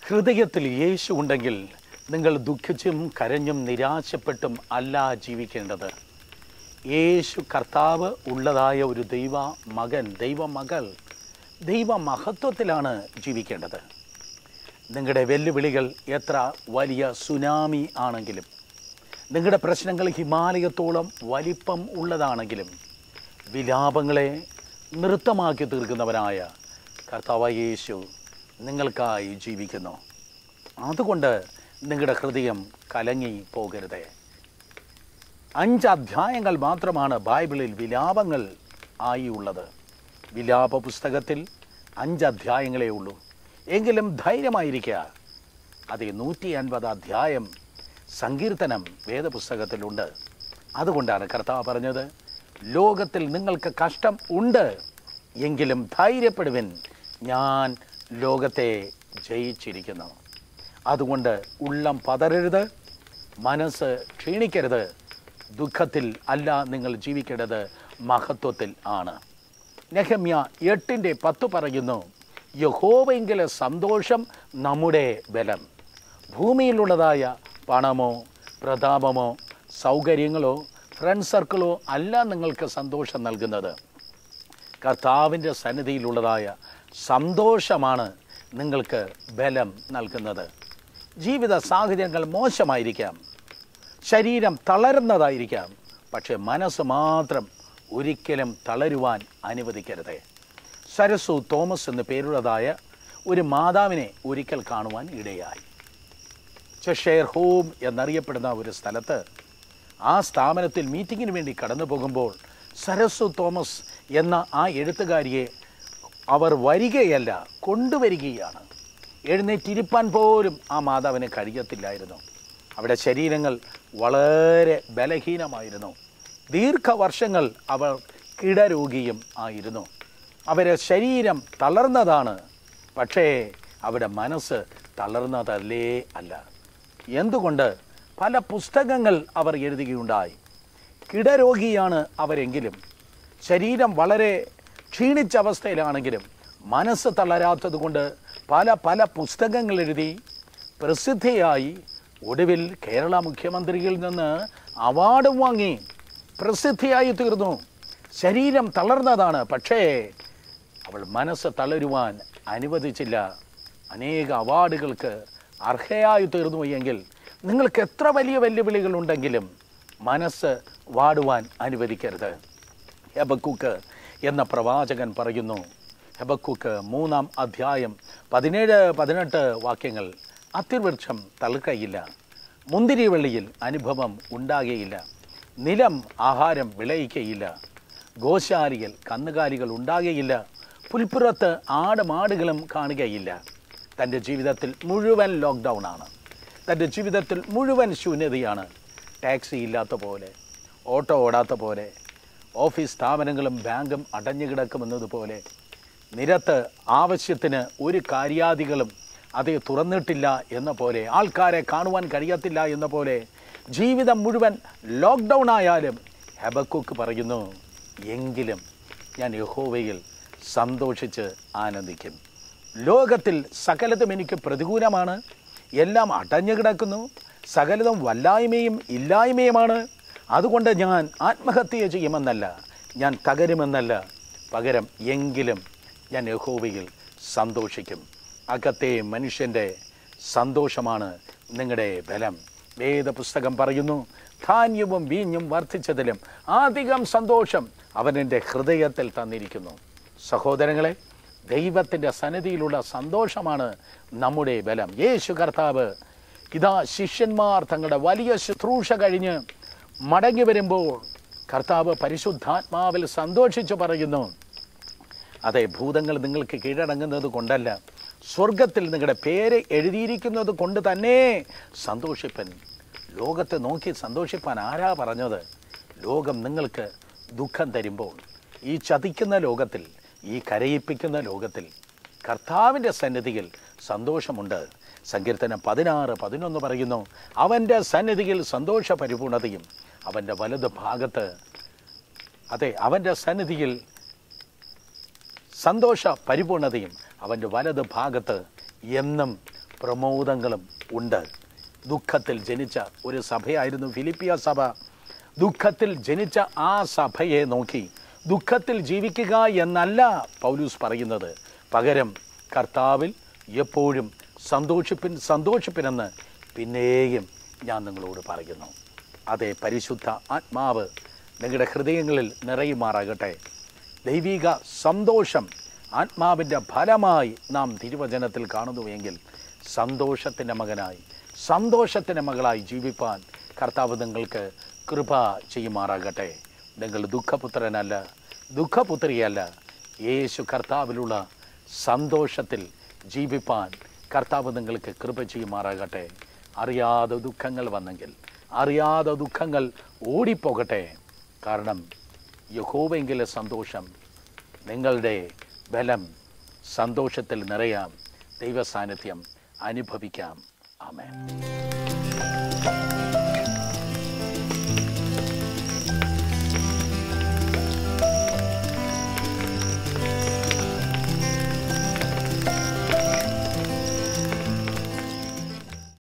ഹൃദയത്തിൽ യേശു ഉണ്ടെങ്കിൽ നിങ്ങൾ ദുഃഖിച്ചും കരഞ്ഞും നിരാശപ്പെട്ടും അല്ല ജീവിക്കേണ്ടത് യേശു കർത്താവ് ഉള്ളതായ ഒരു ദൈവ മകൻ ദൈവമകൾ ദൈവ മഹത്വത്തിലാണ് ജീവിക്കേണ്ടത് നിങ്ങളുടെ വെല്ലുവിളികൾ എത്ര വലിയ സുനാമി ആണെങ്കിലും നിങ്ങളുടെ പ്രശ്നങ്ങൾ ഹിമാലയത്തോളം വലിപ്പം ഉള്ളതാണെങ്കിലും വിലാപങ്ങളെ നൃത്തമാക്കി തീർക്കുന്നവനായ കർത്താവ് യേശു നിങ്ങൾക്കായി ജീവിക്കുന്നു അതുകൊണ്ട് നിങ്ങളുടെ ഹൃദയം കലങ്ങി പോകരുത് അഞ്ച് അധ്യായങ്ങൾ മാത്രമാണ് ബൈബിളിൽ വിലാപങ്ങൾ ആയി ഉള്ളത് വിലാപ പുസ്തകത്തിൽ അഞ്ച് അധ്യായങ്ങളേ ഉള്ളൂ എങ്കിലും ധൈര്യമായിരിക്കുക അത് നൂറ്റി അൻപത് അധ്യായം സങ്കീർത്തനം വേദപുസ്തകത്തിലുണ്ട് അതുകൊണ്ടാണ് കർത്താവ് പറഞ്ഞത് ലോകത്തിൽ നിങ്ങൾക്ക് കഷ്ടം ഉണ്ട് എങ്കിലും ധൈര്യപ്പെടുവിൻ ഞാൻ ലോകത്തെ ജയിച്ചിരിക്കുന്നു അതുകൊണ്ട് ഉള്ളം പതറരുത് മനസ്സ് ക്ഷീണിക്കരുത് ദുഃഖത്തിൽ അല്ല നിങ്ങൾ ജീവിക്കേണ്ടത് മഹത്വത്തിൽ ആണ് നെഹമ്യ എട്ടിൻ്റെ പത്ത് പറയുന്നു യഹോവെങ്കിലെ സന്തോഷം നമ്മുടെ ബലം ഭൂമിയിലുള്ളതായ പണമോ പ്രതാപമോ സൗകര്യങ്ങളോ ഫ്രണ്ട് സർക്കിളോ അല്ല നിങ്ങൾക്ക് സന്തോഷം നൽകുന്നത് കർത്താവിൻ്റെ സന്നിധിയിലുള്ളതായ സന്തോഷമാണ് നിങ്ങൾക്ക് ബലം നൽകുന്നത് ജീവിത സാഹചര്യങ്ങൾ മോശമായിരിക്കാം ശരീരം തളരുന്നതായിരിക്കാം പക്ഷെ മനസ്സ് മാത്രം ഒരിക്കലും തളരുവാൻ അനുവദിക്കരുത് സരസു തോമസ് എന്ന് പേരുള്ളതായ ഒരു മാതാവിനെ ഒരിക്കൽ കാണുവാൻ ഇടയായി ചെഷെയർ ഹോം എന്നറിയപ്പെടുന്ന ഒരു സ്ഥലത്ത് ആ സ്ഥാപനത്തിൽ മീറ്റിങ്ങിന് വേണ്ടി കടന്നു പോകുമ്പോൾ സരസു തോമസ് എന്ന ആ എഴുത്തുകാരിയെ അവർ വരികയല്ല കൊണ്ടുവരികയാണ് എഴുന്നേറ്റിരിപ്പാൻ പോലും ആ മാതാവിന് കഴിയത്തില്ലായിരുന്നു അവിടെ ശരീരങ്ങൾ വളരെ ബലഹീനമായിരുന്നു ദീർഘവർഷങ്ങൾ അവർ കിടരോഗിയും ആയിരുന്നു അവരെ ശരീരം തളർന്നതാണ് പക്ഷേ അവിടെ മനസ്സ് തളർന്നതല്ലേ അല്ല എന്തുകൊണ്ട് പല പുസ്തകങ്ങൾ അവർ എഴുതുകയുണ്ടായി കിടരോഗിയാണ് അവരെങ്കിലും ശരീരം വളരെ ക്ഷീണിച്ച അവസ്ഥയിലാണെങ്കിലും മനസ്സ് തളരാത്തത് കൊണ്ട് പല പല പുസ്തകങ്ങൾ എഴുതി പ്രസിദ്ധിയായി ഒടുവിൽ കേരള മുഖ്യമന്ത്രിയിൽ നിന്ന് അവാർഡും വാങ്ങി പ്രസിദ്ധിയായി തീർന്നു ശരീരം തളർന്നതാണ് പക്ഷേ അവൾ മനസ്സ് തളരുവാൻ അനുവദിച്ചില്ല അനേക അവാർഡുകൾക്ക് അർഹയായി തീർന്നു എങ്കിൽ നിങ്ങൾക്ക് എത്ര വലിയ വെല്ലുവിളികൾ ഉണ്ടെങ്കിലും മനസ്സ് വാടുവാൻ അനുവദിക്കരുത് ഹെബക്കുക്ക് എന്ന പ്രവാചകൻ പറയുന്നു ഹെബക്കുക്ക് മൂന്നാം അധ്യായം പതിനേഴ് പതിനെട്ട് വാക്യങ്ങൾ അത്തിവൃക്ഷം തളുക്കയില്ല മുന്തിരിവള്ളിയിൽ അനുഭവം ഉണ്ടാകുകയില്ല നിലം ആഹാരം വിളയിക്കയില്ല ഗോശാലിയിൽ കന്നുകാലികൾ ഉണ്ടാകുകയില്ല പുൽപ്പുറത്ത് ആടുമാടുകളും കാണുകയില്ല തൻ്റെ ജീവിതത്തിൽ മുഴുവൻ ലോക്ക്ഡൗൺ ആണ് തൻ്റെ ജീവിതത്തിൽ മുഴുവൻ ശൂന്യതയാണ് ടാക്സി ഇല്ലാത്ത പോലെ ഓട്ടോ ഓടാത്ത പോലെ ഓഫീസ് സ്ഥാപനങ്ങളും ബാങ്കും അടഞ്ഞു കിടക്കുമെന്നതുപോലെ നിരത്ത് ആവശ്യത്തിന് ഒരു കാര്യാദികളും അത് തുറന്നിട്ടില്ല എന്ന പോലെ ആൾക്കാരെ കാണുവാൻ കഴിയത്തില്ല എന്ന പോലെ ജീവിതം മുഴുവൻ ലോക്ക്ഡൗൺ ആയാലും ഹെബക്കുക്ക് പറയുന്നു എങ്കിലും ഞാൻ യഹോവയിൽ സന്തോഷിച്ച് ആനന്ദിക്കും ലോകത്തിൽ സകലതും എനിക്ക് പ്രതികൂലമാണ് എല്ലാം അടഞ്ഞു കിടക്കുന്നു സകലതും വല്ലായ്മയും ഇല്ലായ്മയുമാണ് അതുകൊണ്ട് ഞാൻ ആത്മഹത്യ ചെയ്യുമെന്നല്ല ഞാൻ തകരുമെന്നല്ല പകരം എങ്കിലും ഞാൻ യഹോവയിൽ സന്തോഷിക്കും അകത്തെ മനുഷ്യൻ്റെ സന്തോഷമാണ് നിങ്ങളുടെ ബലം വേദപുസ്തകം പറയുന്നു ധാന്യവും വീഞ്ഞും വർദ്ധിച്ചതിലും അധികം സന്തോഷം അവൻ എൻ്റെ ഹൃദയത്തിൽ തന്നിരിക്കുന്നു സഹോദരങ്ങളെ ദൈവത്തിൻ്റെ സന്നിധിയിലുള്ള സന്തോഷമാണ് നമ്മുടെ ബലം യേശു കർത്താവ് ഇതാ ശിഷ്യന്മാർ തങ്ങളുടെ വലിയ ശുശ്രൂഷ കഴിഞ്ഞ് മടങ്ങി വരുമ്പോൾ കർത്താവ് പരിശുദ്ധാത്മാവിൽ സന്തോഷിച്ചു പറയുന്നു അതെ ഭൂതങ്ങൾ നിങ്ങൾക്ക് കീഴടങ്ങുന്നത് കൊണ്ടല്ല സ്വർഗത്തിൽ നിങ്ങളുടെ പേര് എഴുതിയിരിക്കുന്നത് കൊണ്ട് തന്നെ സന്തോഷിപ്പൻ ലോകത്തെ നോക്കി സന്തോഷിപ്പാൻ ആരാ പറഞ്ഞത് ലോകം നിങ്ങൾക്ക് ദുഃഖം തരുമ്പോൾ ഈ ചതിക്കുന്ന ലോകത്തിൽ ഈ കരയിപ്പിക്കുന്ന ലോകത്തിൽ കർത്താവിൻ്റെ സന്നിധിയിൽ സന്തോഷമുണ്ട് സങ്കീർത്തനം പതിനാറ് പതിനൊന്ന് പറയുന്നു അവൻ്റെ സന്നിധിയിൽ സന്തോഷ പരിപൂർണതയും അവൻ്റെ വലത് ഭാഗത്ത് അതെ അവൻ്റെ സന്നിധിയിൽ സന്തോഷ പരിപൂർണതയും അവൻ്റെ വലത് ഭാഗത്ത് എന്നും പ്രമോദങ്ങളും ഉണ്ട് ദുഃഖത്തിൽ ജനിച്ച ഒരു സഭയായിരുന്നു ഫിലിപ്പിയ സഭ ദുഃഖത്തിൽ ജനിച്ച ആ സഭയെ നോക്കി ദുഃഖത്തിൽ ജീവിക്കുക എന്നല്ല പൗലൂസ് പറയുന്നത് പകരം കർത്താവിൽ എപ്പോഴും സന്തോഷിപ്പിൻ സന്തോഷിപ്പിനെന്ന് പിന്നെയും ഞാൻ നിങ്ങളോട് പറയുന്നു അതെ പരിശുദ്ധ ആത്മാവ് നിങ്ങളുടെ ഹൃദയങ്ങളിൽ നിറയുമാറാകട്ടെ ദൈവിക സന്തോഷം ആത്മാവിൻ്റെ ഫലമായി നാം തിരുവചനത്തിൽ കാണുന്നുവെങ്കിൽ സന്തോഷത്തിൻ്റെ മകനായി സന്തോഷത്തിൻ്റെ മകളായി ജീവിപ്പാൻ കർത്താവ് നിങ്ങൾക്ക് കൃപ ചെയ്യുമാറാകട്ടെ നിങ്ങൾ ദുഃഖപുത്രനല്ല ദുഃഖപുത്രിയല്ല യേശു കർത്താവിലുള്ള സന്തോഷത്തിൽ ജീവിപ്പാൻ കർത്താവ് നിങ്ങൾക്ക് കൃപ ചെയ്യുമാറാകട്ടെ അറിയാതെ ദുഃഖങ്ങൾ വന്നെങ്കിൽ അറിയാതെ ദുഃഖങ്ങൾ ഓടിപ്പോകട്ടെ കാരണം യഹോവെങ്കിലെ സന്തോഷം നിങ്ങളുടെ ബലം സന്തോഷത്തിൽ നിറയാം ദൈവ സാന്നിധ്യം അനുഭവിക്കാം ആമേൻ